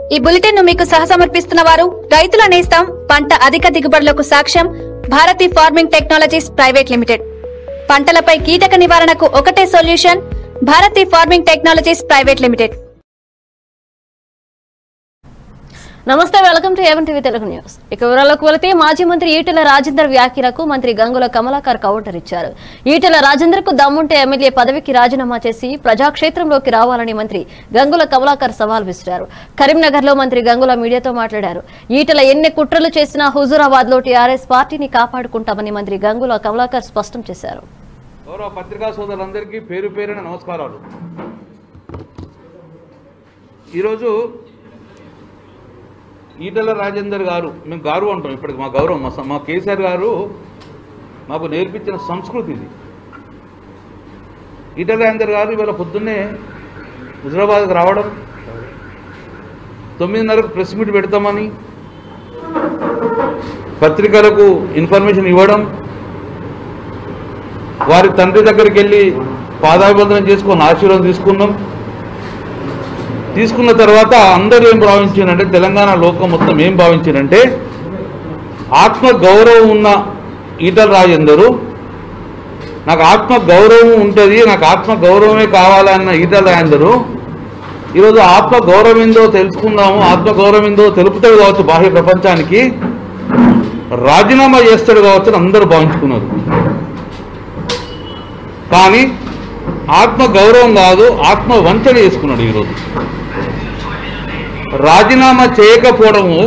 ఈ బులెటిన్ ను మీకు సహసమర్పిస్తున్న వారు రైతుల నేస్తం పంట అధిక దిగుబడులకు సాక్ష్యం Bharati farming technologies private limited పంటలపై కీటక నివారణకు ఒకటే solution Bharati farming technologies private limited నమస్తే welcome to A one TV Telugu news ఇక వివరాలకు వెళితే మాజీ మంత్రి ఈటెల రాజేందర్ వ్యాఖ్యలకు మంత్రి గంగుల కమలాకర్ కౌంటర్ ఇచ్చారు ఈటెల రాజేందర్ కు దమ్ముంటే ఎమ్మెల్యే పదవికి రాజీనామా చేసి ప్రజాక్షేత్రంలోకి రావాలని మంత్రి గంగుల కమలాకర్ సవాల్ విసిరారు కరీంనగర్ లో మంత్రి గంగుల మీడియాతో మాట్లాడారు ఈటెల ఎన్ని కుట్రలు చేసినా హుజూరాబాద్ లో టీఆర్ఎస్ పార్టీని కాపాడుకుంటామని మంత్రి గంగుల కమలాకర్ స్పష్టం చేశారు గౌరవ పత్రికా సోదరులందరికీ పేరు పేరున నమస్కారాలు ఈరోజు ఈటల రాజేందర్ గారు మేము గారు అంటాం ఇప్పటికి మా గౌరవం మా స- మా కేసీఆర్ గారు మాకు నేర్పించిన సంస్కృతి ఇది ఈటల రాజేందర్ గారు ఇవాళ పొద్దున్నే హుజరాబాద్కి రావడం తొమ్మిదిన్నరకు ప్రెస్ మీట్ పెడతామని పత్రికలకు ఇన్ఫర్మేషన్ ఇవ్వడం వారి తండ్రి దగ్గరికి వెళ్ళి పాదాభివందనం చేసుకొని ఆశీర్వాదం తీసుకున్నాం తీసుకున్న తర్వాత అందరూ ఏం భావించారంటే తెలంగాణ లోకం మొత్తం ఏం భావించారంటే ఆత్మ గౌరవం ఉన్న ఈటల రాజేందరు నాకు ఆత్మ గౌరవం ఉంటుంది నాకు ఆత్మ గౌరవమే కావాలన్న ఈటల రాజేందరు ఈరోజు ఆత్మ గౌరవం ఏందో తెలుసుకుందాము ఆత్మ గౌరవం ఏందో తెలుపుతాడు కావచ్చు బాహ్య ప్రపంచానికి రాజీనామా చేస్తాడు కావచ్చు అని అందరూ భావించుకున్నారు కానీ ఆత్మ గౌరవం కాదు ఆత్మ వంచన చేసుకున్నాడు ఈరోజు రాజీనామా చేయకపోవడము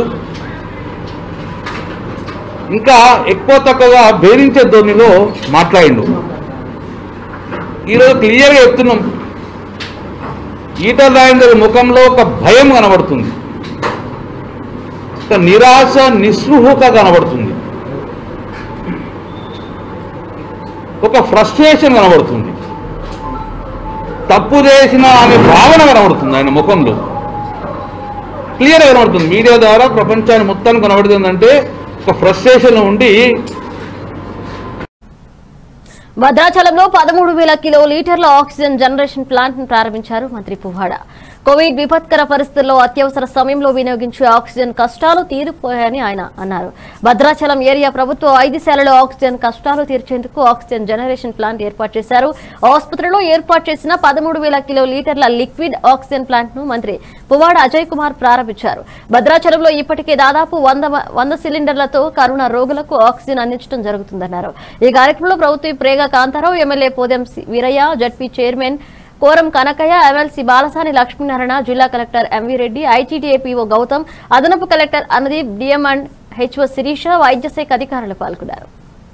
ఇంకా ఎక్కువ తక్కువగా బేరించే ధోనిలో మాట్లాడిండు ఈరోజు క్లియర్గా చెప్తున్నాం ఈటల రాజేందర్ ముఖంలో ఒక భయం కనబడుతుంది ఒక నిరాశ నిస్పృహత కనబడుతుంది ఒక ఫ్రస్ట్రేషన్ కనబడుతుంది తప్పు చేసిన అనే భావన కనబడుతుంది ఆయన ముఖంలో క్లియర్ కనబడుతుంది మీడియా ద్వారా ప్రపంచాన్ని మొత్తాన్ని కనబడుతుందంటే ఒక ఫ్రస్ట్రేషన్ ఉండి భద్రాచలంలో పదమూడు వేల కిలో లీటర్ల ఆక్సిజన్ జనరేషన్ ప్లాంట్ ను ప్రారంభించారు మంత్రి పువ్వాడ కోవిడ్ విపత్కర పరిస్థితుల్లో అత్యవసర సమయంలో వినియోగించే ఆక్సిజన్ కష్టాలు తీరిపోయాయని ఆయన అన్నారు భద్రాచలం ఏరియా ప్రభుత్వ వైద్యశాలలో ఆక్సిజన్ కష్టాలు తీర్చేందుకు ఆక్సిజన్ జనరేషన్ ప్లాంట్ ఏర్పాటు చేశారు ఆసుపత్రిలో ఏర్పాటు చేసిన పదమూడు వేల కిలో లీటర్ల లిక్విడ్ ఆక్సిజన్ ప్లాంట్ ను మంత్రి పువ్వాడ అజయ్ కుమార్ ప్రారంభించారు భద్రాచలంలో ఇప్పటికే దాదాపు వంద వంద సిలిండర్లతో కరోనా రోగులకు ఆక్సిజన్ అందించడం జరుగుతుందన్నారు ఈ కార్యక్రమంలో ప్రభుత్వ ప్రేగ కాంతారావు ఎమ్మెల్యే పోదెం సి- Veeraiah ZP chairman Koram Kanakaiah MLC Balasani Lakshminarayana జిల్లా collector MV Reddy ITDA PO Gautam అదనపు collector Anudeep DM and HO Sirisha వైద్య శాఖ అధికారులు పాల్గొన్నారు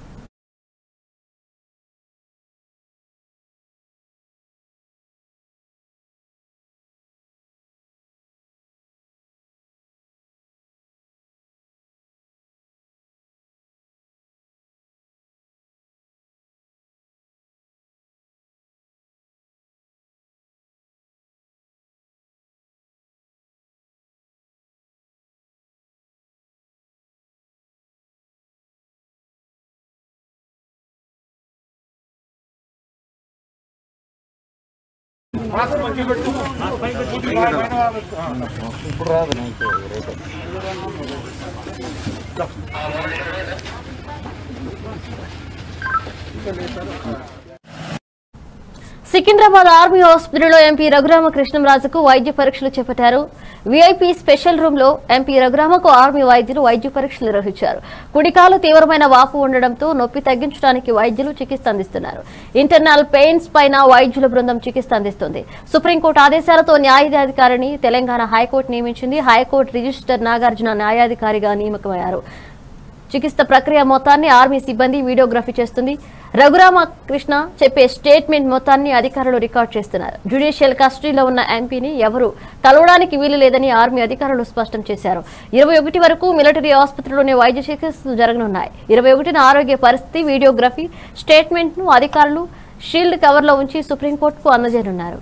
సికింద్రాబాద్ ఆర్మీ ఆసుపత్రిలో ఎంపీ రఘురామకృష్ణంరాజుకు వైద్య పరీక్షలు చేపట్టారు వీఐపీ స్పెషల్ రూమ్ లో ఎంపీ రఘురామకు ఆర్మీ వైద్యులు వైద్య పరీక్షలు నిర్వహించారు కుడికాలు తీవ్రమైన వాపు ఉండడంతో నొప్పి తగ్గించడానికి వైద్యులు చికిత్స అందిస్తున్నారు ఇంటర్నల్ పెయిన్స్ పైన వైద్యుల బృందం చికిత్స అందిస్తుంది సుప్రీంకోర్టు ఆదేశాలతో న్యాయాధికారిని తెలంగాణ హైకోర్టు నియమించింది హైకోర్టు రిజిస్టర్ నాగార్జున న్యాయాధికారిగా నియమకమయ్యారు చికిత్స ప్రక్రియ మొత్తాన్ని ఆర్మీ సిబ్బంది వీడియోగ్రఫీ చేస్తుంది రఘురామకృష్ణ చెప్పే స్టేట్మెంట్ మొత్తాన్ని అధికారులు రికార్డ్ చేస్తున్నారు జ్యుడిషియల్ కస్టడీలో ఉన్న ఎంపీని ఎవరు కలవడానికి వీలు లేదని ఆర్మీ అధికారులు స్పష్టం చేశారు ఇరవై ఒకటి వరకు మిలిటరీ ఆసుపత్రిలోనే వైద్య చికిత్సలు జరగనున్నాయి ఇరవై ఒకటిన ఆరోగ్య పరిస్థితి వీడియోగ్రఫీ స్టేట్మెంట్ ను అధికారులు షీల్డ్ కవర్లో ఉంచి సుప్రీంకోర్టుకు అందజేయనున్నారు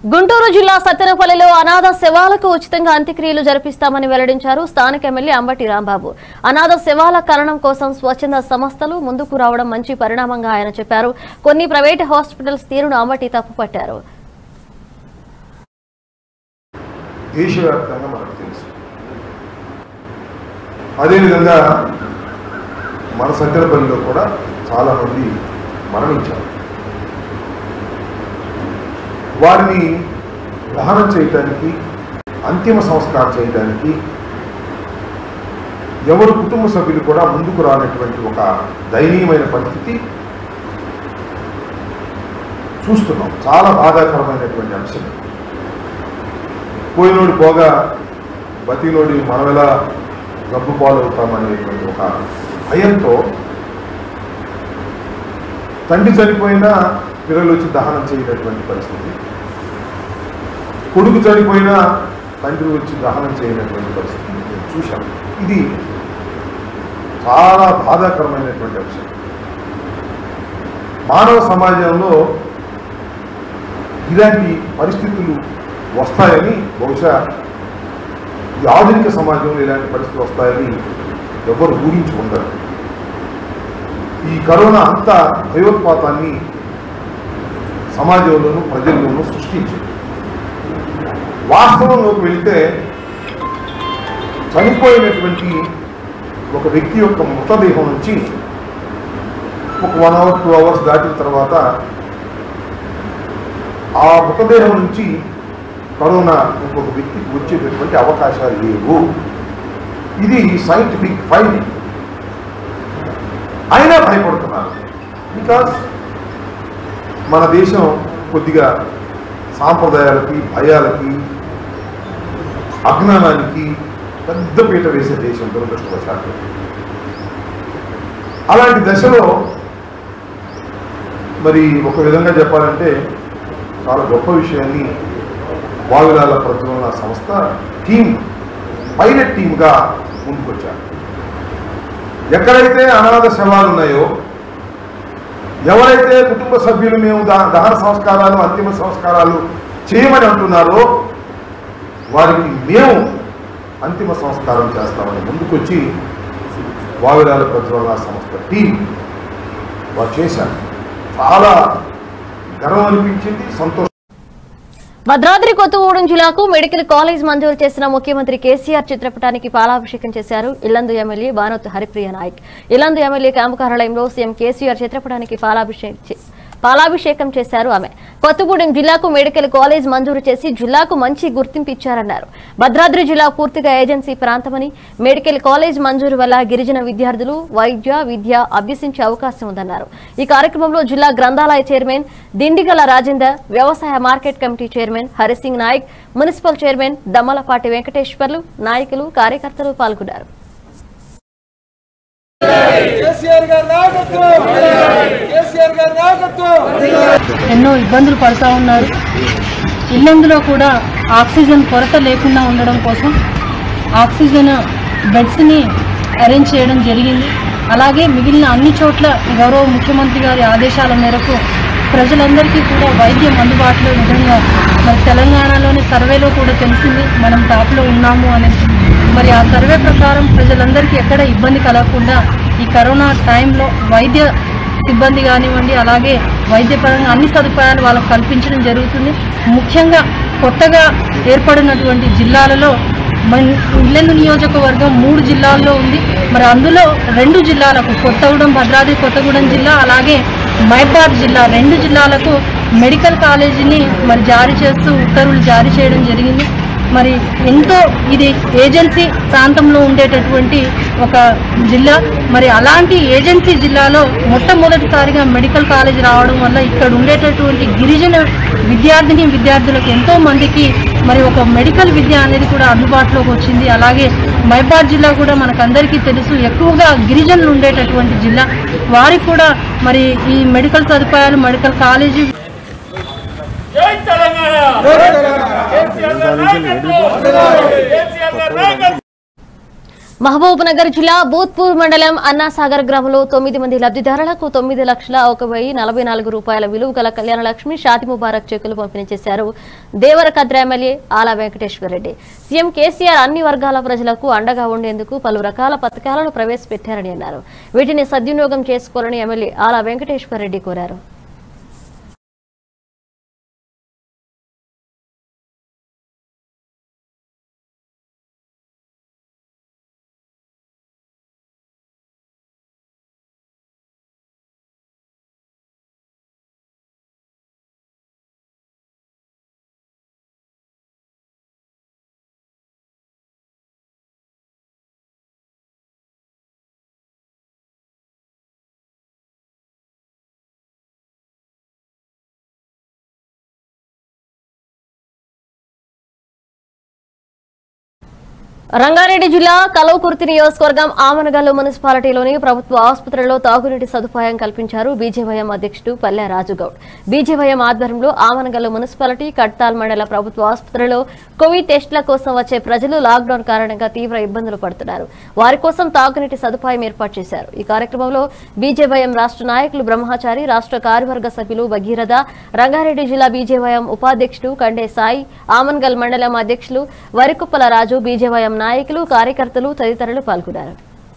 గుంటూరు జిల్లా సత్తెనపల్లిలో అనాథ శవాలకు ఉచితంగా అంత్యక్రియలు జరిపిస్తామని వెల్లడించారు స్థానిక ఎమ్మెల్యే అంబటి రాంబాబు అనాథ శవాల కరణం కోసం స్వచ్ఛంద సంస్థలు ముందుకు రావడం మంచి పరిణామంగా ఆయన చెప్పారు కొన్ని ప్రైవేట్ హాస్పిటల్స్ తీరును అంబటి తప్పుపట్టారు దేశవ్యాప్తంగా మనకు తెలుసు అదేవిధంగా మన సత్యనపల్లిలో కూడా చాలామంది మరణించారు వారిని దహనం చేయటానికి అంతిమ సంస్కారం చేయడానికి ఎవరు కుటుంబ సభ్యులు కూడా ముందుకు రానటువంటి ఒక దయనీయమైన పరిస్థితి చూస్తున్నాం చాలా బాధాకరమైనటువంటి అంశం పోయినోడు పోగా బతినోడి మనం ఎలా గబ్బు పాలవుతామనేటువంటి ఒక భయంతో తండ్రి చనిపోయినా పిల్లలు వచ్చి దహనం చేయనటువంటి పరిస్థితి కొడుకు చనిపోయినా తండ్రి వచ్చి దహనం చేయనటువంటి పరిస్థితి నేను చూశాను ఇది చాలా బాధాకరమైనటువంటి అంశం మానవ సమాజంలో ఇలాంటి పరిస్థితులు వస్తాయని బహుశా ఈ ఆధునిక సమాజంలో ఇలాంటి పరిస్థితులు వస్తాయని ఎవరు ఊహించుకుంటారు ఈ కరోనా అంత భయోత్పాతాన్ని సమాజంలోనూ ప్రజల్లోనూ సృష్టించింది వాస్తవంలోకి వెళ్తే చనిపోయినటువంటి ఒక వ్యక్తి యొక్క మృతదేహం నుంచి ఒక వన్ అవర్ టూ అవర్స్ దాటిన తర్వాత ఆ మృతదేహం నుంచి కరోనా ఇంకొక వ్యక్తికి వచ్చేటటువంటి అవకాశాలు లేవు ఇది సైంటిఫిక్ ఫైండింగ్ అయినా భయపడుతున్నారు బికాస్ మన దేశం కొద్దిగా సాంప్రదాయాలకి భయాలకి అజ్ఞానానికి పెద్ద పీట వేసే దేశం దురదృష్టవశాత్తు అలాంటి దశలో మరి ఒక విధంగా చెప్పాలంటే చాలా గొప్ప విషయాన్ని వావిలాల ప్రతిభన సంస్థ టీం పైలట్ టీంగా ముందుకొచ్చారు ఎక్కడైతే అనాథ శవాలు ఉన్నాయో ఎవరైతే కుటుంబ సభ్యులు మేము దా- దహన సంస్కారాలు అంతిమ సంస్కారాలు చేయమని అంటున్నారో వారికి మేము అంతిమ సంస్కారం చేస్తామని ముందుకొచ్చి వావిలాల ప్రతిభన సంస్థ టీం వారు చేశారు చాలా గర్వం అనిపించింది సంతోషం భద్రాద్రి కొత్తగూడెం జిల్లాకు మెడికల్ కాలేజ్ మంజూరు చేసిన ముఖ్యమంత్రి కేసీఆర్ చిత్రపటానికి పాలాభిషేకం చేశారు Yellandu MLA Banoth Haripriya Nayak Yellandu MLA camp కార్యాలయంలో సీఎం కేసీఆర్ చిత్రపటానికి పాలాభిషేకం పాలాభిషేకం చేశారు ఆమె కొత్తగూడెం జిల్లాకు మెడికల్ కాలేజ్ మంజూరు చేసి జిల్లాకు మంచి గుర్తింపు ఇచ్చారన్నారు భద్రాద్రి జిల్లా పూర్తిగా ఏజెన్సీ ప్రాంతమని మెడికల్ కాలేజ్ మంజూరు వల్ల గిరిజన విద్యార్థులు వైద్య విద్య అభ్యసించే అవకాశం ఉందన్నారు ఈ కార్యక్రమంలో జిల్లా గ్రంథాలయ చైర్మన్ దిండిగల రాజేందర్ వ్యవసాయ market committee chairman Harisingh Nayak municipal chairman Dammalapati Venkateswarlu నాయకులు కార్యకర్తలు పాల్గొన్నారు కేసీఆర్ గారి నాయకత్వం కేసీఆర్ గారి నాయకత్వం ఎన్నో ఇబ్బందులు పడుతూ ఉన్నారు ఇల్లందులో కూడా ఆక్సిజన్ కొరత లేకుండా ఉండడం కోసం ఆక్సిజన్ బెడ్స్ని అరేంజ్ చేయడం జరిగింది అలాగే మిగిలిన అన్ని చోట్ల గౌరవ ముఖ్యమంత్రి గారి ఆదేశాల మేరకు ప్రజలందరికీ కూడా వైద్యం అందుబాటులో విధంగా మరి తెలంగాణలోని సర్వేలో కూడా తెలిసింది మనం టాప్లో ఉన్నాము అనేసి మరి ఆ సర్వే ప్రకారం ప్రజలందరికీ ఎక్కడ ఇబ్బంది కలగకుండా ఈ కరోనా టైంలో వైద్య సిబ్బంది కానివ్వండి అలాగే వైద్యపరంగా అన్ని సదుపాయాలు వాళ్ళకు కల్పించడం జరుగుతుంది ముఖ్యంగా కొత్తగా ఏర్పడినటువంటి జిల్లాలలో మన ఇల్లెందు నియోజకవర్గం మూడు జిల్లాల్లో ఉంది మరి అందులో రెండు జిల్లాలకు కొత్తగూడెం భద్రాద్రి కొత్తగూడెం జిల్లా అలాగే మైబాద్ జిల్లా రెండు జిల్లాలకు మెడికల్ కాలేజీని మరి జారీ చేస్తూ ఉత్తర్వులు జారీ చేయడం జరిగింది మరి ఎంతో ఇది ఏజెన్సీ ప్రాంతంలో ఉండేటటువంటి ఒక జిల్లా మరి అలాంటి ఏజెన్సీ జిల్లాలో మొట్టమొదటిసారిగా మెడికల్ కాలేజ్ రావడం వల్ల ఇక్కడ ఉండేటటువంటి గిరిజన విద్యార్థిని విద్యార్థులకు ఎంతో మందికి మరి ఒక మెడికల్ విద్య అనేది కూడా అందుబాటులోకి వచ్చింది అలాగే మైబాద్ జిల్లా కూడా మనకందరికీ తెలుసు ఎక్కువగా గిరిజనులు ఉండేటటువంటి జిల్లా వారికి కూడా మరి ఈ మెడికల్ సదుపాయాలు మెడికల్ కాలేజీ జై తెలంగాణ కేసీఆర్ గారి నాయకత్వం కేసీఆర్ గారి నాయకత్వం మహబూబ్ నగర్ జిల్లా బూత్పూర్ మండలం అన్నాసాగర్ గ్రామంలో తొమ్మిది మంది లబ్ధిదారులకు తొమ్మిది లక్షల ఒక వెయ్యి నలభై నాలుగు రూపాయల విలువ గల కళ్యాణ లక్ష్మి షాది ముబారక్ చెక్కులు పంపిణీ చేశారు దేవరకద్ర ఎమ్మెల్యే ఆలా వెంకటేశ్వర రెడ్డి సీఎం కేసీఆర్ అన్ని వర్గాల ప్రజలకు అండగా ఉండేందుకు పలు రకాల పథకాలను ప్రవేశపెట్టారని అన్నారు వీటిని సద్వినియోగం చేసుకోవాలని ఎమ్మెల్యే ఆలా వెంకటేశ్వర రెడ్డి కోరారు రంగారెడ్డి జిల్లా కలవకుర్తి నియోజకవర్గం ఆమనగల్లు మున్సిపాలిటీలోని ప్రభుత్వ ఆసుపత్రిలో తాగునీటి సదుపాయం కల్పించారు బీజేవైఎం అధ్యక్షుడు పల్లె రాజుగౌడ్ బీజేవైఎం ఆధ్వర్యంలో ఆమనగల్లు మున్సిపాలిటీ కట్టాల్ మండల ప్రభుత్వ ఆసుపత్రిలో కోవిడ్ టెస్టుల కోసం వచ్చే ప్రజలు లాక్డౌన్ కారణంగా తీవ్ర ఇబ్బందులు పడుతున్నారు వారి కోసం తాగునీటి సదుపాయం ఏర్పాటు చేశారు ఈ కార్యక్రమంలో బీజేవైఎం రాష్ట్ర నాయకులు బ్రహ్మచారి రాష్ట్ర కార్యవర్గ సభ్యులు భగీరథ రంగారెడ్డి జిల్లా బీజేవైఎం ఉపాధ్యక్షుడు కండే సాయి ఆమన్గల్ మండలం అధ్యక్షులు వరికుప్పల రాజు బీజేవైఎం నాయకులు కార్యకర్తలు తదితరులు పాల్గొన్నారు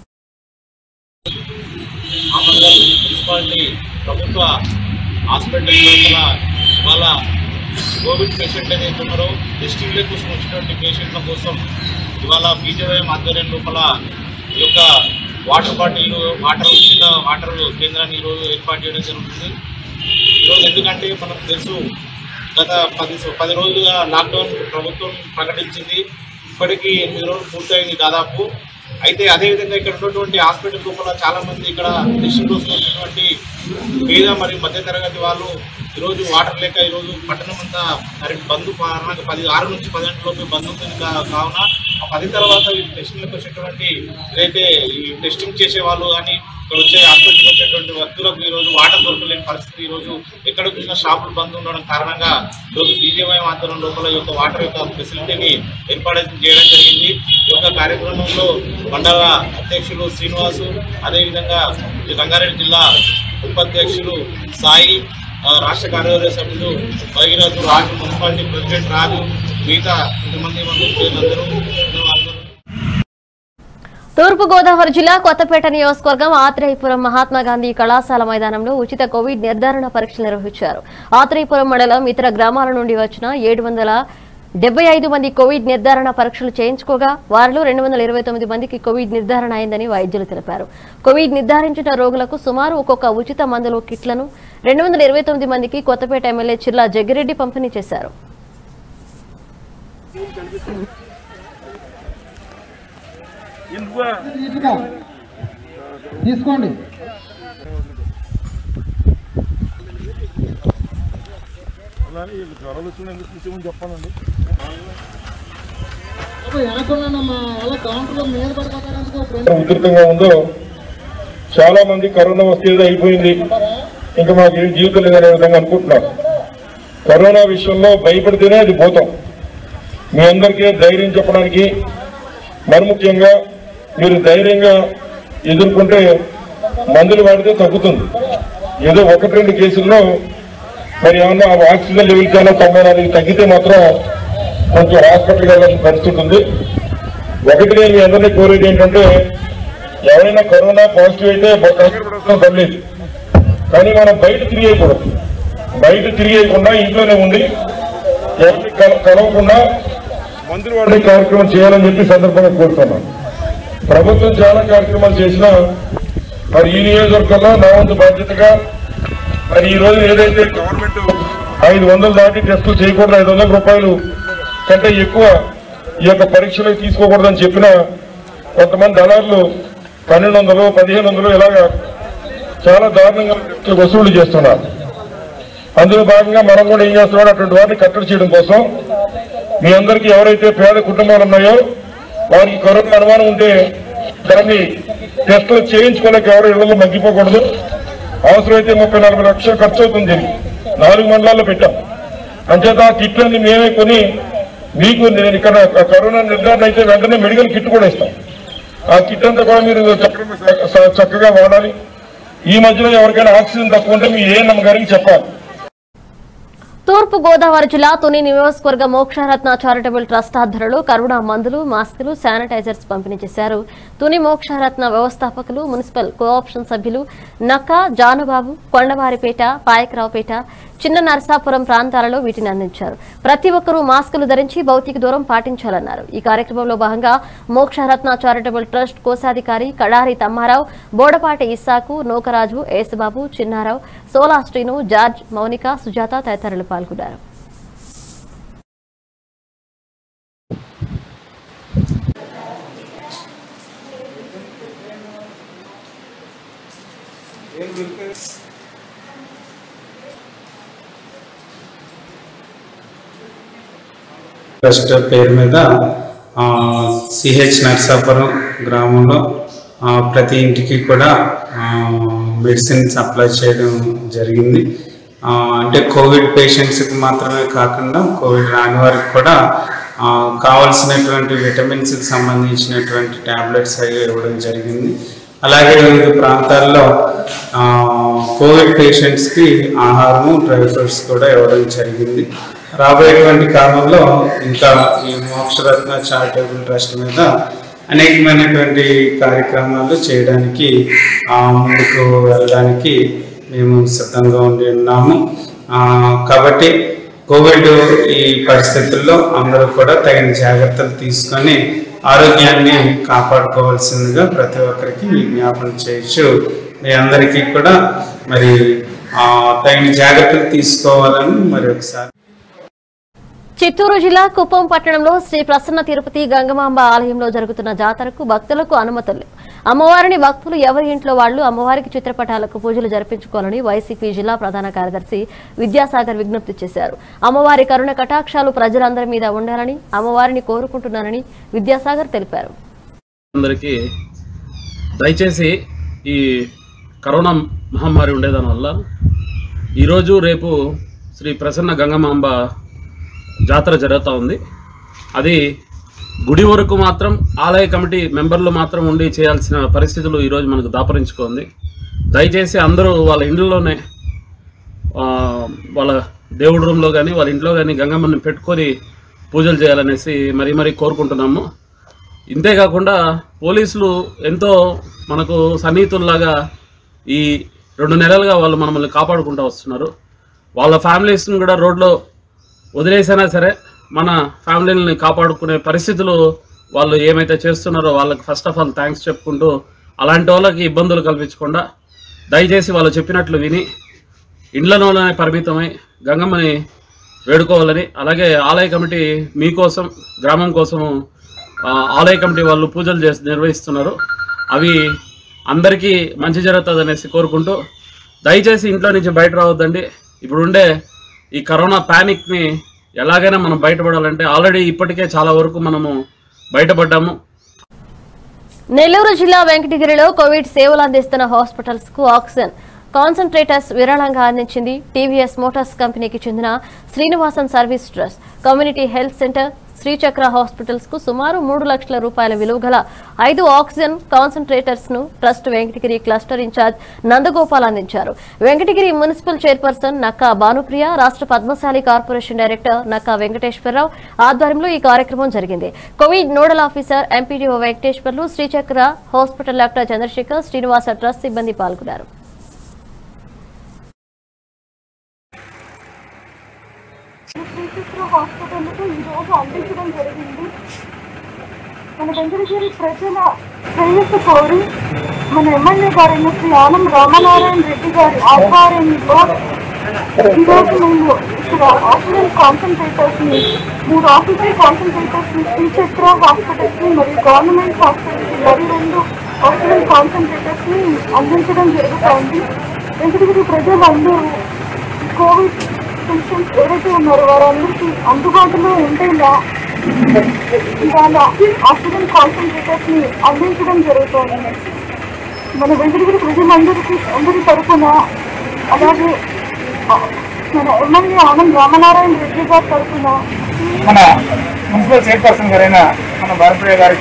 ఆమన్గల్ మున్సిపాలిటీ ప్రభుత్వ హాస్పిటల్ లోపల ఇవాళ కోవిడ్ పేషెంట్ ఏదైతే ఉన్నారో టెస్టింగ్ల కోసం వచ్చినటువంటి పేషెంట్ల కోసం ఇవాళ బీజేవైఎం ఆధ్వర్యం లోపల ఈ యొక్క వాటర్ బాటిల్ వాటర్ ఉచిత వాటర్ కేంద్రాన్ని ఈరోజు ఏర్పాటు చేయడం జరుగుతుంది ఈరోజు ఎందుకంటే మనకు తెలుసు గత పది పది రోజులుగా లాక్డౌన్ ప్రభుత్వం ప్రకటించింది ఇప్పటికీ ఎనిమిది రోజులు పూర్తయింది దాదాపు అయితే అదేవిధంగా ఇక్కడ ఉన్నటువంటి హాస్పిటల్ లోపల చాలా మంది ఇక్కడ టెస్టింగ్ కోసం వచ్చినటువంటి పేద మరియు మధ్యతరగతి వాళ్ళు ఈరోజు వాటర్ లేక ఈరోజు పట్టణం అంతా కరెంట్ బంద్ కారణంగా పది ఆరు నుంచి పది గంటల బంద్ ఉంటుంది కా- కావున ఆ పది తర్వాత ఈ టెస్టింగ్లకు వచ్చేటువంటి ఏదైతే ఈ టెస్టింగ్ చేసే వాళ్ళు కానీ ఇక్కడ వచ్చే హాస్పిటల్కి వచ్చేటువంటి వ్యక్తులకు ఈరోజు వాటర్ దొరకలేని పరిస్థితి ఈరోజు ఎక్కడ చూసినా షాపులు బంద్ ఉండడం కారణంగా ఈరోజు బీజేవై ఆధ్వర్యం లోపల ఈ యొక్క వాటర్ యొక్క ఫెసిలిటీని ఏర్పాటు చేయడం జరిగింది ఈ యొక్క కార్యక్రమంలో మండల అధ్యక్షులు శ్రీనివాసు అదేవిధంగా ఈ రంగారెడ్డి జిల్లా ఉపాధ్యక్షులు సాయి ఆ, రాష్ట్ర కార్యవర్గ సభ్యులు భగీరథు రాజు మున్సిపాలిటీ ప్రెసిడెంట్ రాజు మిగతా కొంతమంది మంది అందరూ తూర్పు గోదావరి జిల్లా కొత్తపేట నియోజకవర్గం ఆత్రేయపురం మహాత్మా గాంధీ కళాశాల మైదానంలో ఉచిత కోవిడ్ నిర్ధారణ పరీక్షలు నిర్వహించారు ఆత్రేయపురం మండలం ఇతర గ్రామాల నుండి వచ్చిన ఏడు వందల డెబ్బై ఐదు మంది కోవిడ్ నిర్ధారణ పరీక్షలు చేయించుకోగా వారిలో రెండు వందల ఇరవై తొమ్మిది మందికి కోవిడ్ నిర్ధారణ అయిందని వైద్యులు తెలిపారు కోవిడ్ నిర్ధారించిన రోగులకు సుమారు ఒక్కొక్క ఉచిత మందులు కిట్లను రెండు వందల ఇరవై తొమ్మిది మందికి కొత్తపేట ఎమ్మెల్యే చిల్లా జగ్గిరెడ్డి పంపిణీ చేశారు తీసుకోండి వెనకున్నానమ్మా అలా కౌంటర్లో మీద పడిపోతారు ఉధృతంగా ఉందో చాలా మంది కరోనా వస్తే ఏదో అయిపోయింది ఇంకా మాకు ఏం జీవితం లేదనే విధంగా అనుకుంటున్నారు కరోనా విషయంలో భయపడితేనే అది పోతాం మీ అందరికీ ధైర్యం చెప్పడానికి మరి ముఖ్యంగా మీరు ధైర్యంగా ఎదుర్కొంటే మందులు వాడితే తగ్గుతుంది ఏదో ఒకటి రెండు కేసుల్లో మరి ఏమన్నా ఆక్సిజన్ లెవెల్ చాలా తొంభై నాలుగు తగ్గితే మాత్రం కొంచెం హాస్పిటల్కి వెళ్ళాల్సిన పరిస్థితి ఉంది ఒకటి నేను మీ అందరినీ కోరేది ఏంటంటే ఎవరైనా కరోనా పాజిటివ్ అయితే కంగారు పడలేదు కానీ మనం బయట తిరిగేయకూడదు బయట తిరిగేయకుండా ఇంట్లోనే ఉండి ఎవరిని కల- కలవకుండా మందులు వాడే కార్యక్రమం చేయాలని చెప్పి సందర్భంగా కోరుతున్నాను ప్రభుత్వం చాలా కార్యక్రమాలు చేసినా మరి ఈ నియోజకవర్గంలో నా వంతు బాధ్యతగా మరి ఈ రోజు ఏదైతే గవర్నమెంట్ ఐదు వందలు దాటి టెస్టులు చేయకూడదు ఐదు వందల రూపాయలు కంటే ఎక్కువ ఈ యొక్క పరీక్షలకు తీసుకోకూడదని చెప్పిన కొంతమంది దళారులు పన్నెండు వందలు పదిహేను వందలు ఇలాగా చాలా దారుణంగా వసూలు చేస్తున్నారు అందులో భాగంగా మనం కూడా ఏం చేస్తున్నాం అటువంటి వాటిని కట్టడి చేయడం కోసం మీ అందరికీ ఎవరైతే పేద కుటుంబాలు ఉన్నాయో వారికి కరోనా అనుమానం ఉంటే దాన్ని టెస్టులు చేయించుకోలేక ఎవరు ఇళ్లలో మగ్గిపోకూడదు అవసరమైతే ముప్పై నలభై లక్షలు ఖర్చు అవుతుంది దీనికి. నాలుగు మండలాల్లో పెట్టాం అంచేత ఆ కిట్లన్నీ మేమే కొని మీకు నేను ఇక్కడ కరోనా నిర్ధారణ అయితే వెంటనే మెడికల్ కిట్ కూడా ఇస్తాం ఆ కిట్ అంతా కూడా మీరు చక్కగా చ- చక్కగా వాడాలి ఈ మధ్యలో ఎవరికైనా ఆక్సిజన్ తక్కువ ఉంటే మీ ఏ గారికి చెప్పాలి తూర్పు గోదావరి జిల్లా తుని నియోజకవర్గ మోక్షరత్న చారిటబుల్ ట్రస్ట్ ఆధ్వర్యంలో కరోనా మందులు మాస్కులు శానిటైజర్స్ పంపిణీ చేశారు తుని మోక్షరత్న వ్యవస్థాపకులు మున్సిపల్ కోఆప్షన్ సభ్యులు నక్క జానుబాబు కొండవారిపేట పాయకరావుపేట చిన్న నరసాపురం ప్రాంతాలలో వీటిని అందించారు ప్రతి ఒక్కరూ మాస్కులు ధరించి భౌతిక దూరం పాటించాలన్నారు ఈ కార్యక్రమంలో భాగంగా మోక్షరత్న చారిటబుల్ ట్రస్ట్ కోశాధికారి కడారి తమ్మారావు బోడపాటి ఇస్సాకు నూకరాజు యేసుబాబు చిన్నారావు సోలా శ్రీను జార్జ్ మౌనిక సుజాత తదితరులు పాల్గొన్నారు ట్రస్ట్ పేరు మీద సిహెచ్ నర్సాపురం గ్రామంలో ఆ, ప్రతి ఇంటికి కూడా మెడిసిన్ సప్లై చేయడం జరిగింది ఆ, అంటే కోవిడ్ పేషెంట్స్కి మాత్రమే కాకుండా కోవిడ్ రాని వారికి కూడా ఆ, కావాల్సినటువంటి విటమిన్స్కి సంబంధించినటువంటి ట్యాబ్లెట్స్ అవి ఇవ్వడం జరిగింది అలాగే వివిధ ప్రాంతాల్లో ఆ, కోవిడ్ పేషెంట్స్కి ఆహారము డ్రై ఫ్రూట్స్ కూడా ఇవ్వడం జరిగింది రాబోయేటువంటి కాలంలో ఇంకా ఈ మోక్షరత్న చారిటబుల్ ట్రస్ట్ మీద అనేకమైనటువంటి కార్యక్రమాలు చేయడానికి ఆ, ముందుకు వెళ్ళడానికి మేము సిద్ధంగా ఉండి ఉన్నాము ఆ, కాబట్టి కోవిడ్ ఈ పరిస్థితుల్లో అందరూ కూడా తగిన జాగ్రత్తలు తీసుకొని ఆరోగ్యాన్ని కాపాడుకోవాల్సిందిగా ప్రతి ఒక్కరికి విజ్ఞాపన చేయొచ్చు మీ అందరికీ కూడా మరి ఆ, తగిన జాగ్రత్తలు తీసుకోవాలని మరి ఒకసారి చిత్తూరు జిల్లా కుప్పం పట్టణంలో శ్రీ ప్రసన్న తిరుపతి గంగమాంబ ఆలయంలో జరుగుతున్న జాతరకు భక్తులకు అనుమతులు లేవు. అమ్మవారిని భక్తులు ఎవరి ఇంట్లో వాళ్ళు అమ్మవారికి చిత్రపటాలకు పూజలు జరిపించుకోవాలని వైసీపీ జిల్లా ప్రధాన కార్యదర్శి విద్యాసాగర్ విజ్ఞప్తి చేశారు అమ్మవారి కరుణ కటాక్షాలు ప్రజలందరి మీద ఉండాలని అమ్మవారిని కోరుకుంటున్నారని విద్యాసాగర్ తెలిపారు అందరికీ దయచేసి ఈ కరోనా మహమ్మారి ఉండేదాని వల్ల ఈరోజు రేపు శ్రీ ప్రసన్న గంగమాంబ జాతర జరుగుతూ ఉంది అది గుడి వరకు మాత్రం ఆలయ కమిటీ మెంబర్లు మాత్రం ఉండి చేయాల్సిన పరిస్థితులు ఈరోజు మనకు దాపరించుకుంది దయచేసి అందరూ వాళ్ళ ఇండ్లలోనే ఆ, వాళ్ళ దేవుడి రూమ్లో కానీ వాళ్ళ ఇంట్లో కానీ గంగమ్మని పెట్టుకొని పూజలు చేయాలనేసి మరీ మరీ కోరుకుంటున్నాము ఇంతేకాకుండా పోలీసులు ఎంతో మనకు సన్నిహితుల్లాగా ఈ రెండు నెలలుగా వాళ్ళు మనల్ని కాపాడుకుంటూ వస్తున్నారు వాళ్ళ ఫ్యామిలీస్ని కూడా రోడ్లో వదిలేసైనా సరే మన ఫ్యామిలీని కాపాడుకునే పరిస్థితులు వాళ్ళు ఏమైతే చేస్తున్నారో వాళ్ళకి ఫస్ట్ ఆఫ్ ఆల్ థ్యాంక్స్ చెప్పుకుంటూ అలాంటి వాళ్ళకి ఇబ్బందులు కల్పించకుండా దయచేసి వాళ్ళు చెప్పినట్లు విని ఇండ్లలోనే పరిమితమై గంగమ్మని వేడుకోవాలని అలాగే ఆలయ కమిటీ మీకోసం గ్రామం కోసము ఆ, ఆలయ కమిటీ వాళ్ళు పూజలు చేసి నిర్వహిస్తున్నారు అవి అందరికీ మంచి జరుగుతుంది అనేసి కోరుకుంటూ దయచేసి ఇంట్లో నుంచి బయట రావద్దండి ఇప్పుడు ఉండే ఈ కరోనా ప్యానిక్ని ఎలాగైనా మనం బయటపడాలంటే ఆల్రెడీ ఇప్పటికే చాలా వరకు మనము బయటపడ్డాము నెల్లూరు జిల్లా వెంకటగిరిలో కోవిడ్ సేవలు అందిస్తున్న హాస్పిటల్స్ కు ఆక్సిజన్ కాన్సన్ట్రేటర్స్ విరాళంగా అందించింది టీవీఎస్ మోటార్స్ కంపెనీకి చెందిన Srinivasan service trust community health centre Srichakra hospitals కు సుమారు మూడు లక్షల రూపాయల విలువ గల ఐదు ఆక్సిజన్ కాన్సన్ట్రేటర్స్ ను trust Venkatagiri cluster incharge Nandagopal అందించారు వెంకటగిరి మున్సిపల్ చైర్పర్సన్ నక్కా భానుప్రియ రాష్ట్ర పద్మశాలి కార్పొరేషన్ డైరెక్టర్ నక్కా వెంకటేశ్వరరావు ఆధ్వర్యంలో ఈ కార్యక్రమం జరిగింది covid nodal officer MPDO Venkateswarlu Srichakra hospital doctor Chandrasekhar Srinivasa trust సిబ్బంది పాల్గొన్నారు శ్రీకృష్ణ హాస్పిటల్కు ఈరోజు అందించడం జరిగింది మన వెంకటగిరి ప్రజల శ్రేయస్సు కోరి మన ఎమ్మెల్యే గారైన శ్రీ ఆనం రామనారాయణ రెడ్డి గారి ఆధ్వర్యంలో ఈరోజు మేము ఇక్కడ ఆక్సిజన్ కాన్సన్ట్రేటర్స్ ని మూడు ఆక్సిజన్ కాన్సన్ట్రేటర్స్ ని శ్రీచక్ర హాస్పిటల్ కి మరియు గవర్నమెంట్ హాస్పిటల్ కి మరి రెండు ఆక్సిజన్ కాన్సన్ట్రేటర్స్ ని అందించడం జరుగుతోంది వెంకటగిరి ప్రజలందరూ కోవిడ్ పేషెంట్స్ ఎవరైతే ఉన్నారో వారందరికీ అందుబాటులో ఉండేలా ఇవాళ ఆక్సిజన్ కాన్సన్ట్రేటర్స్ ని అందించడం జరుగుతోంది మన వెంకటగిరి ప్రజలందరికీ అందరి తరఫున అలాగే ఆ, మన ఎమ్మెల్యే ఆనంద్ రామనారాయణ రెడ్డి గారి తరఫున మన మున్సిపల్ చైర్పర్సన్ గారైన మన భారతీయ గారికి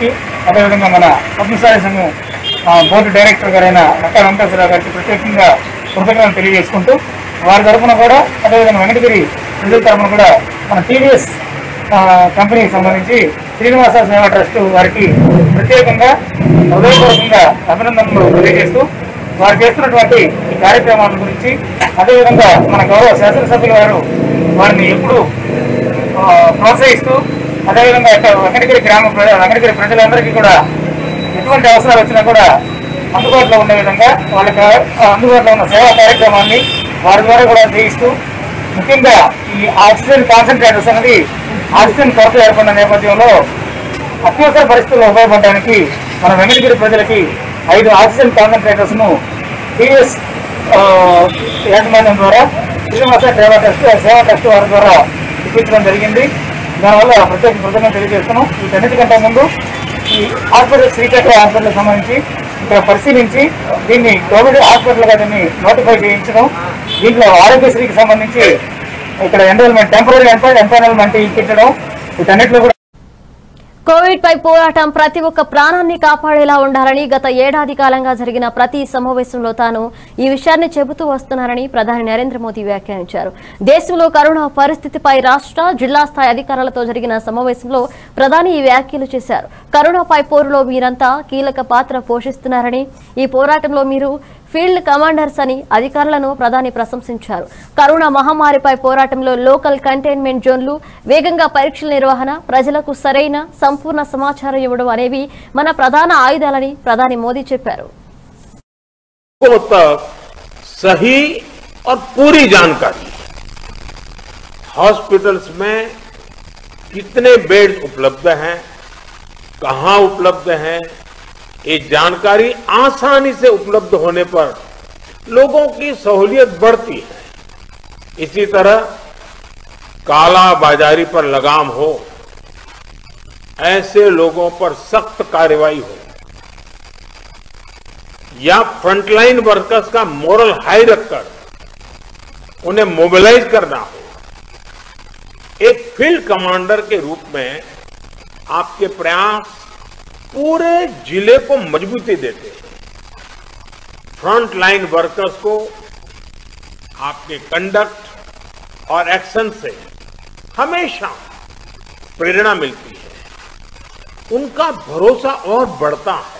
అదేవిధంగా మన పద్మశాలి సంఘం ఆ, బోర్డు డైరెక్టర్ గారైన నక్కా వెంకటేశ్వరరావు గారికి ప్రత్యేకంగా కృతజ్ఞతలు తెలియజేసుకుంటూ వారి తరఫున కూడా అదేవిధంగా వెంకటగిరి ప్రజల తరఫున కూడా మన టీవీఎస్ కంపెనీకి సంబంధించి శ్రీనివాస సేవా ట్రస్ట్ వారికి ప్రత్యేకంగా హృదయపూర్వకంగా అభినందనలు తెలియజేస్తూ వారు చేస్తున్నటువంటి ఈ కార్యక్రమాల గురించి అదేవిధంగా మన గౌరవ శాసనసభ్యుల వారు వారిని ఎప్పుడు ఆ, ప్రోత్సహిస్తూ అదేవిధంగా ఇక్కడ వెంకటగిరి గ్రామ ప్రజ వెంకటగిరి ప్రజలందరికీ కూడా ఎటువంటి అవసరాలు వచ్చినా కూడా అందుబాటులో ఉండే విధంగా వాళ్ళకి ఆ, అందుబాటులో ఉన్న సేవా కార్యక్రమాన్ని వారి ద్వారా కూడా చేయిస్తూ ముఖ్యంగా ఈ ఆక్సిజన్ కాన్సన్ట్రేటర్స్ అనేది ఆక్సిజన్ కొరత ఏర్పడిన నేపథ్యంలో అత్యవసర పరిస్థితుల్లో ఉపయోగపడడానికి మన వెంకటగిరి ప్రజలకి ఐదు ఆక్సిజన్ కాన్సన్ట్రేటర్స్ ను టీఎస్ యాజమాన్యం ద్వారా శ్రీనివాస సేవా ట్రస్ట్ సేవా ట్రస్ట్ వారి ద్వారా ఇప్పించడం జరిగింది దానివల్ల ప్రత్యేక కృతజ్ఞత తెలియజేస్తున్నాం వీటన్నిటికంటే ముందు ఈ హాస్పిటల్ శ్రీచక్ర హాస్పిటల్ సంబంధించి ఇక్కడ పరిశీలించి దీన్ని కోవిడ్ హాస్పిటల్గా దీన్ని నోటిఫై చేయించడం దీంట్లో ఆరోగ్యశ్రీకి సంబంధించి ఇక్కడ ఎన్రోల్మెంట్ టెంపరీ ఎంపైనల్మెంట్ ఇప్పించడం వీటన్నిటిలో కూడా కోవిడ్ పై పోరాటం ప్రతి ఒక్క ప్రాణాన్ని కాపాడేలా ఉండాలని గత ఏడాది కాలంగా జరిగిన ప్రతి సమావేశంలో తాను ఈ విషయాన్ని చెబుతూ వస్తున్నారని ప్రధాని నరేంద్ర మోదీ వ్యాఖ్యానించారు దేశంలో కరోనా పరిస్థితిపై రాష్ట్ర జిల్లా స్థాయి అధికారులతో జరిగిన సమావేశంలో ప్రధాని ఈ వ్యాఖ్యలు చేశారు కరోనాపై పోరులో మీరంతా కీలక పాత్ర పోషిస్తున్నారని ఈ పోరాటంలో మీరు ఫీల్డ్ కమాండర్స్ అని అధికారులను ప్రధాని ప్రశంసించారు కరోనా మహమ్మారిపై పోరాటంలో లోకల్ కంటైన్మెంట్ జోన్లు వేగంగా పరీక్షల నిర్వహణ ప్రజలకు సరైన సంపూర్ణ సమాచారం ఇవ్వడం అనేవి మన ప్రధాన ఆయుధాలని ప్రధాని మోదీ చెప్పారు को तक सही और पूरी जानकारी हॉस्पिटल्स में कितने बेड्स उपलब्ध हैं कहां उपलब्ध हैं ये जानकारी आसानी से उपलब्ध होने पर लोगों की सहूलियत बढ़ती है इसी तरह काला बाजारी पर लगाम हो ऐसे लोगों पर सख्त कार्रवाई हो या फ्रंटलाइन वर्कर्स का मोरल हाई रखकर उन्हें मोबिलाइज करना हो एक फील्ड कमांडर के रूप में आपके प्रयास पूरे जिले को मजबूती देते हैं फ्रंट लाइन वर्कर्स को आपके कंडक्ट और एक्शन से हमेशा प्रेरणा मिलती है उनका भरोसा और बढ़ता है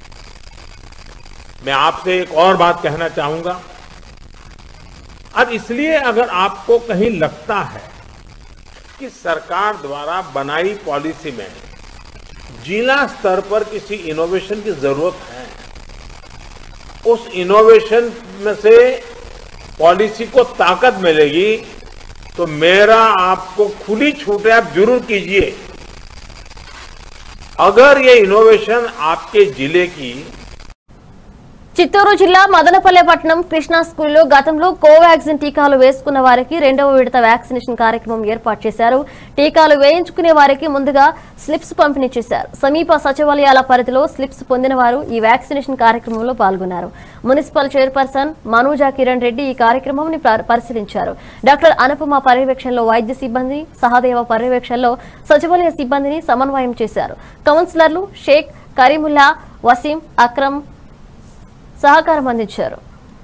मैं आपसे एक और बात कहना चाहूंगा अब इसलिए अगर आपको कहीं लगता है कि सरकार द्वारा बनाई पॉलिसी में जिला स्तर पर किसी इनोवेशन की जरूरत है उस इनोवेशन में से पॉलिसी को ताकत मिलेगी तो मेरा आपको खुली छूट है आप जरूर कीजिए अगर ये इनोवेशन आपके जिले की చిత్తూరు జిల్లా మదనపల్లె పట్టణం కృష్ణా స్కూల్లో గతంలో కోవాక్సిన్ టీకాలు వేసుకున్న వారికి రెండవ విడత వ్యాక్సినేషన్ కార్యక్రమం ఏర్పాటు చేశారు టీకాలు వేయించుకునే వారికి ముందుగా స్లిప్స్ పంపిణీ చేశారు సమీప సచివాలయాల పరిధిలో స్లిప్స్ పొందిన వారు ఈ వ్యాక్సినేషన్ కార్యక్రమంలో పాల్గొన్నారు మున్సిపల్ చైర్పర్సన్ మనూజా కిరణ్ రెడ్డి ఈ కార్యక్రమాన్ని ప్ర- పరిశీలించారు డాక్టర్ అనుపమ పర్యవేక్షణలో వైద్య సిబ్బంది సహదేవ పర్యవేక్షణలో సచివాలయ సిబ్బందిని సమన్వయం చేశారు కౌన్సిలర్లు షేక్ కరీముల్లా వసీం అక్రమ్ సహకారం అందించారు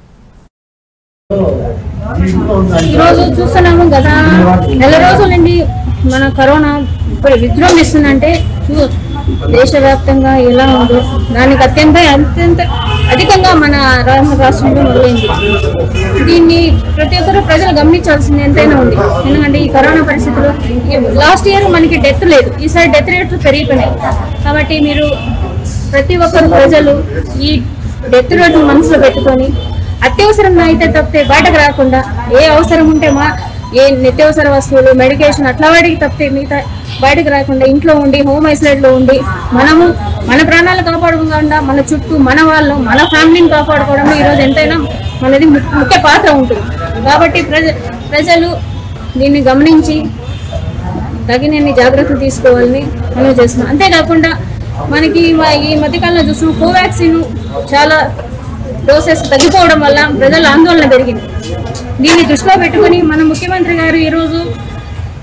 ఈరోజు చూస్తున్నాము గత నెల రోజుల నుండి మన కరోనా ఇప్పుడు విజృంభిస్తుందంటే చూ దేశవ్యాప్తంగా ఎలా ఉందో దానికి అత్యంత అత్యంత అధికంగా మన రా- రాష్ట్రంలో మొదలైంది దీన్ని ప్రతి ఒక్కరు ప్రజలు గమనించాల్సింది ఎంతైనా ఉంది ఎందుకంటే ఈ కరోనా పరిస్థితుల్లో లాస్ట్ ఇయర్ మనకి డెత్ లేదు ఈసారి డెత్ రేట్లు పెరిగిపోయినాయి కాబట్టి మీరు ప్రతి ఒక్కరు ప్రజలు ఈ డెత్ రేట్లు మనసులో పెట్టుకొని అత్యవసరంగా అయితే తప్పితే బయటకు రాకుండా ఏ అవసరం ఉంటే మా ఏ నిత్యావసర వస్తువులు మెడికేషన్ అట్లా వాటికి తప్పితే మిగతా బయటకు రాకుండా ఇంట్లో ఉండి హోమ్ ఐసోలేట్ లో ఉండి మనము మన ప్రాణాలు కాపాడుకోకుండా మన చుట్టూ మన వాళ్ళు మన ఫ్యామిలీని కాపాడుకోవడం ఈ రోజు ఎంతైనా మనది ము- ముఖ్య పాత్ర ఉంటుంది కాబట్టి ప్రజ ప్రజలు దీన్ని గమనించి తగినన్ని జాగ్రత్తలు తీసుకోవాలని మనం చేస్తున్నాం అంతేకాకుండా మనకి మా- ఈ మధ్యకాలంలో చూస్తున్నాం కోవాక్సిన్ చాలా డోసెస్ తగ్గిపోవడం వల్ల ప్రజల ఆందోళన పెరిగింది దీన్ని దృష్టిలో పెట్టుకొని మన ముఖ్యమంత్రి గారు ఈరోజు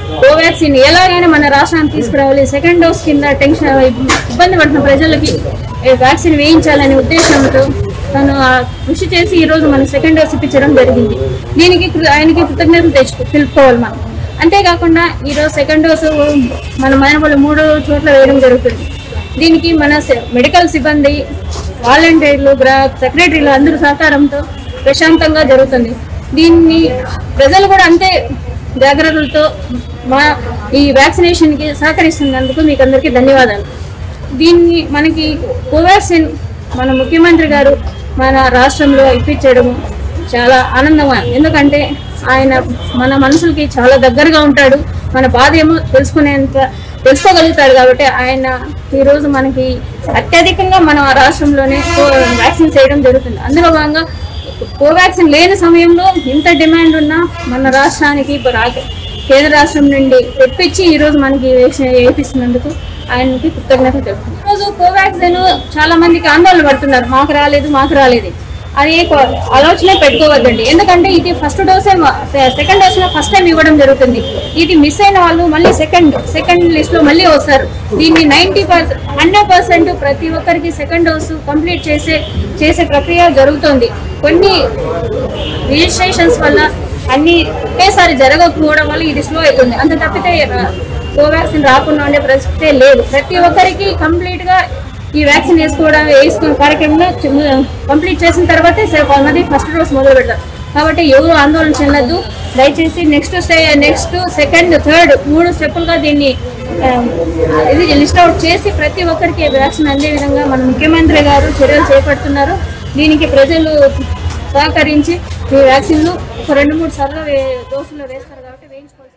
కోవాక్సిన్ ఎలాగైనా మన రాష్ట్రానికి తీసుకురావాలి సెకండ్ డోస్ కింద టెన్షన్ ఇబ్బంది పడుతున్న ప్రజలకి ఈ వ్యాక్సిన్ వేయించాలనే ఉద్దేశంతో తను ఆ కృషి చేసి ఈ రోజు మన సెకండ్ డోస్ ఇప్పించడం జరిగింది దీనికి కృ- ఆయనకి కృతజ్ఞతలు తెచ్చుకో తెలుపుకోవాలి మనం అంతేకాకుండా ఈరోజు సెకండ్ డోసు మన మైనపల్లి మూడు చోట్ల వేయడం జరుగుతుంది దీనికి మన సె- మెడికల్ సిబ్బంది వాలంటీర్లు గ్రా సెక్రటరీలు అందరూ సహకారంతో ప్రశాంతంగా జరుగుతుంది దీన్ని ప్రజలు కూడా అంతే జాగ్రత్తలతో మా ఈ వ్యాక్సినేషన్ కి సహకరిస్తున్నందుకు మీకు అందరికీ ధన్యవాదాలు దీన్ని మనకి కోవాక్సిన్ మన ముఖ్యమంత్రి గారు మన రాష్ట్రంలో ఇప్పించడం చాలా ఆనందం ఎందుకంటే ఆయన మన మనసులకి చాలా దగ్గరగా ఉంటాడు మన బాధ ఏమో తెలుసుకునేంత తెలుసుకోగలుగుతాడు కాబట్టి ఆయన ఈ రోజు మనకి అత్యధికంగా మన రాష్ట్రంలోనే వ్యాక్సిన్ చేయడం జరుగుతుంది అందులో భాగంగా కోవాక్సిన్ లేని సమయంలో ఇంత డిమాండ్ ఉన్న మన రాష్ట్రానికి ఇప్పుడు రా- కేంద్ర రాష్ట్రం నుండి తెప్పించి ఈ రోజు మనకి వేసి- వేపిస్తున్నందుకు ఆయనకి కృతజ్ఞత తెలుపుతున్నాను ఈరోజు కోవాక్సిన్ చాలా మందికి ఆందోళన పడుతున్నారు మాకు రాలేదు మాకు రాలేదు అది కొ- ఆలోచనే పెట్టుకోవద్దండి ఎందుకంటే ఇది ఫస్ట్ డోసే సెకండ్ డోస్ లో ఫస్ట్ టైం ఇవ్వడం జరుగుతుంది ఇది మిస్ అయిన వాళ్ళు మళ్ళీ సెకండ్ సెకండ్ లిస్ట్ లో మళ్ళీ వస్తారు దీన్ని నైన్టీ పర్సెంట్ హండ్రెడ్ పర్సెంట్ ప్రతి ఒక్కరికి సెకండ్ డోసు కంప్లీట్ చేసే చేసే ప్రక్రియ జరుగుతుంది కొన్ని రిజిస్ట్రేషన్స్ వల్ల అన్ని ఒకేసారి జరగకపోవడం వల్ల ఇది స్లో అవుతుంది అంత తప్పితే కోవాక్సిన్ రాకుండా ఉండే పరిస్థితే లేదు ప్రతి ఒక్కరికి కంప్లీట్ గా ఈ వ్యాక్సిన్ వేసుకోవడం వేసుకునే కార్యక్రమంలో కంప్లీట్ చేసిన తర్వాతే కొంతమంది ఫస్ట్ డోస్ మొదలు పెడతారు కాబట్టి ఎవరు ఆందోళన చెందద్దు దయచేసి నెక్స్ట్ స్టే నెక్స్ట్ సెకండ్ థర్డ్ మూడు స్టెప్పులుగా దీన్ని ఆ, ఇది లిస్ట్ అవుట్ చేసి ప్రతి ఒక్కరికి వ్యాక్సిన్ అందే విధంగా మన ముఖ్యమంత్రి గారు చర్యలు చేపడుతున్నారు దీనికి ప్రజలు సహకరించి ఈ వ్యాక్సిన్లు ఒక రెండు మూడు సార్లు వే- డోసులు వేస్తారు కాబట్టి వేయించుకోవాల్సింది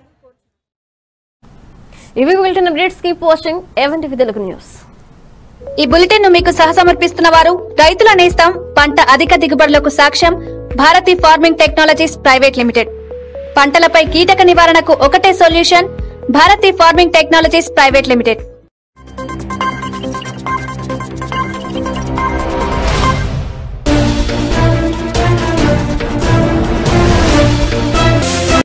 ఇవి వీళ్ళ updates keep watching A one TV Telugu news ఈ బులెటిన్ ను మీకు సహసమర్పిస్తున్న వారు రైతుల నేస్తం పంట అధిక దిగుబడులకు సాక్ష్యం Bharati farming technologies private limited పంటలపై కీటక నివారణకు ఒకటే solution Bharati farming technologies private limited